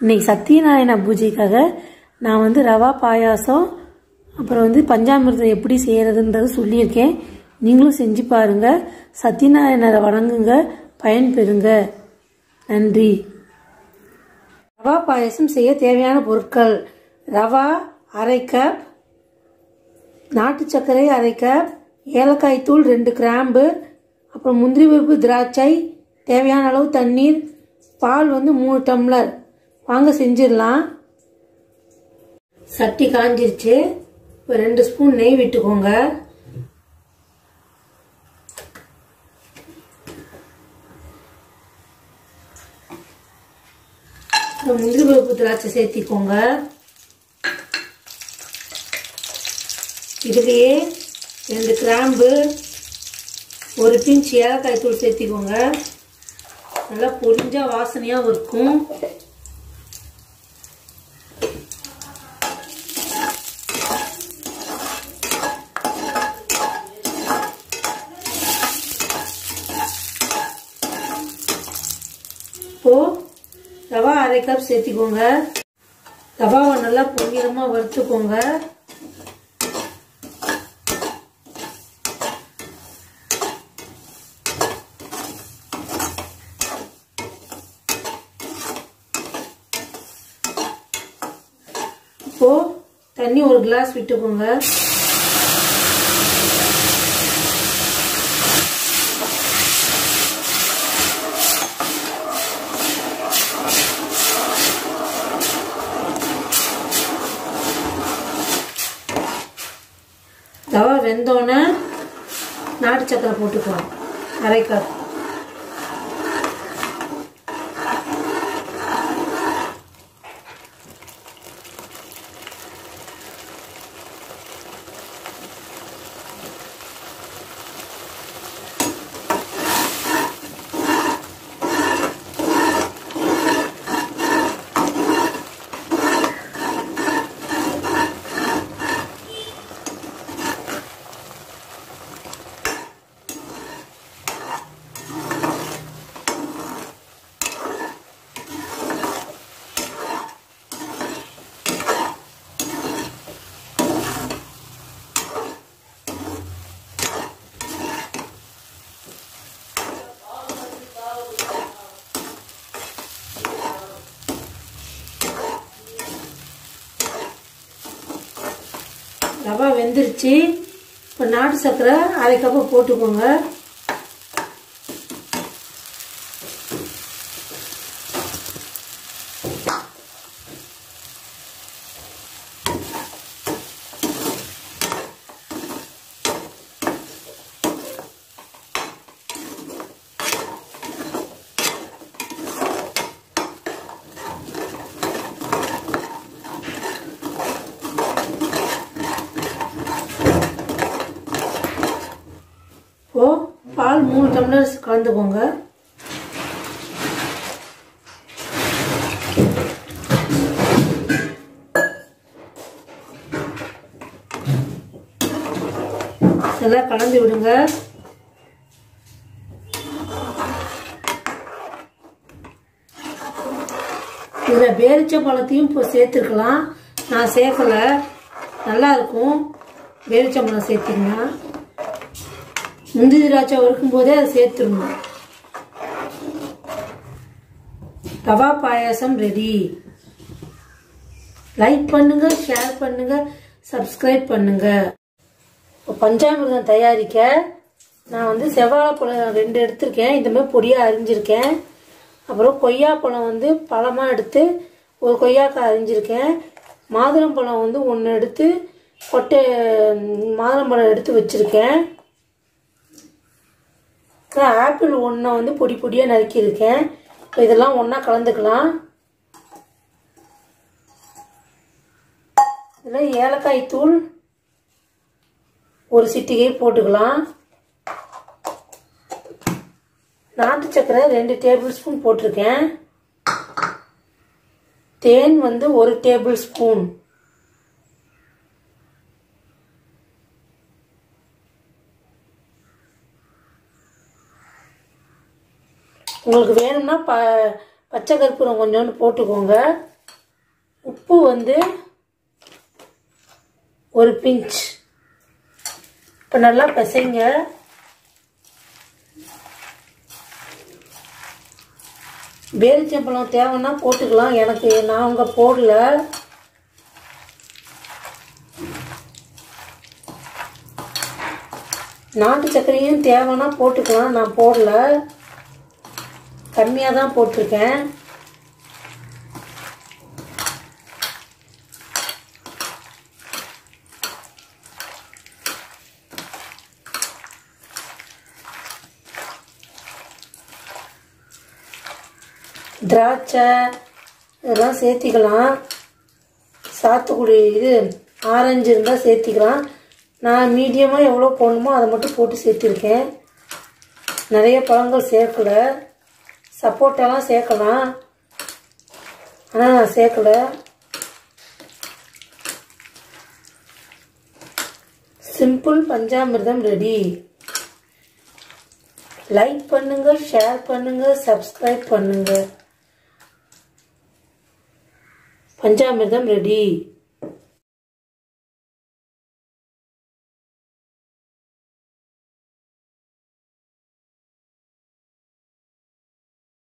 இன்னைக்கு சத்யநாராயண பூஜைக்காக நான் வந்து ரவா பாயாசம் அப்புறம் வந்து பஞ்சாமிர்தம் எப்படி செய்யறதுன்றது சொல்லியிருக்கேன் நீங்களும் செஞ்சு பாருங்க சத்யநாராயணரை வணங்குங்க பயன் பெறுங்க நன்றி ரவா பாயாசம் செய்ய தேவையான பொருட்கள் ரவா அரை கப் நாட்டு சர்க்கரை அரை கப் ஏலக்காய் தூள் ரெண்டு கிராம்பு அப்புறம் முந்திரி பருப்பு திராட்சை தேவையான அளவு தண்ணீர் பால் வந்து மூணு டம்ளர் வாங்க செஞ்சிடலாம் சட்டி காஞ்சிருச்சு இப்போ ரெண்டு ஸ்பூன் நெய் விட்டுக்கோங்க அப்புறம் முந்திரி பருப்பு திராட்சை சேர்த்திக்கோங்க இதுலேயே ரெண்டு கிராம்பு ஒரு பிஞ்ச் ஏலக்காய் தூள் சேர்த்திக்கோங்க நல்லா பொரிஞ்சா வாசனையாக இருக்கும் இப்போ ரவா அரை கப் சேர்த்திக்கோங்க ரவாவை நல்லா பொங்கிரமாக வறுத்துக்கோங்க இப்போ தண்ணி ஒரு கிளாஸ் விட்டுக்கோங்க ரவா வெந்தோடனே நாட்டு சக்கரை போட்டுக்கலாம் அரை கப் ரவா வெந்துருச்சு இப்போ நாட்டு சர்க்கரை அரை கப்பு போட்டுக்கோங்க இப்போ பால் மூணு டம்ளர் கலந்துக்கோங்க இதெல்லாம் கலந்து விடுங்க இதில் பேரிச்ச பழத்தையும் இப்போ சேர்த்துருக்கலாம் நான் சேர்க்கல நல்லா இருக்கும் பேரிச்சம்பழம் சேர்த்திங்கன்னா முந்திரி திராட்சை வறுக்கும் போதே அதை சேர்த்துடணும் ரவா பாயாசம் ரெடி லைக் பண்ணுங்க ஷேர் பண்ணுங்க சப்ஸ்கிரைப் பண்ணுங்க இப்போ பஞ்சாமிர்தம் தயாரிக்க நான் வந்து செவ்வாழைப்பழம் ரெண்டு எடுத்திருக்கேன் இந்த மாதிரி பொடியாக அரிஞ்சிருக்கேன் அப்புறம் கொய்யாப்பழம் வந்து பழமாக எடுத்து ஒரு கொய்யாக்காய் அரிஞ்சிருக்கேன் மாதுளம்பழம் வந்து ஒன்று எடுத்து கொட்டை மாதுளம்பழம் எடுத்து வச்சுருக்கேன் ஆப்பிள் ஒன்றை வந்து பொடி பொடியாக நறுக்கியிருக்கேன் இப்போ இதெல்லாம் ஒன்றா கலந்துக்கலாம் இதில் ஏலக்காய் தூள் ஒரு சிட்டிகை போட்டுக்கலாம் நாட்டு சக்கரை ரெண்டு டேபிள் ஸ்பூன் போட்டிருக்கேன் தேன் வந்து ஒரு டேபிள் ஸ்பூன் உங்களுக்கு வேணும்னா ப பச்சை கற்பூரம் கொஞ்சோண்டு போட்டுக்கோங்க உப்பு வந்து ஒரு பிஞ்ச் இப்போ நல்லா பிசைங்க பேரிச்சம்பழம் தேவைன்னா போட்டுக்கலாம் எனக்கு நான் அங்கே போடல நாட்டு சர்க்கரையும் தேவைன்னா போட்டுக்கலாம் நான் போடல கம்மியாக தான் போட்டிருக்கேன் திராட்சை இதெல்லாம் சேர்த்திக்கலாம் சாத்துக்குடி இது ஆரஞ்சு இருந்தால் சேர்த்திக்கலாம் நான் மீடியமாக எவ்வளோ போடணுமோ அதை மட்டும் போட்டு சேர்த்திருக்கேன் நிறைய பழங்கள் சேர்க்கல சப்போட்டாலாம் சேர்க்கலாம் ஆனால் நான் சேர்க்கல சிம்பிள் பஞ்சாமிர்தம் ரெடி லைக் பண்ணுங்க ஷேர் பண்ணுங்க சப்ஸ்கிரைப் பண்ணுங்க பஞ்சாமிர்தம் ரெடி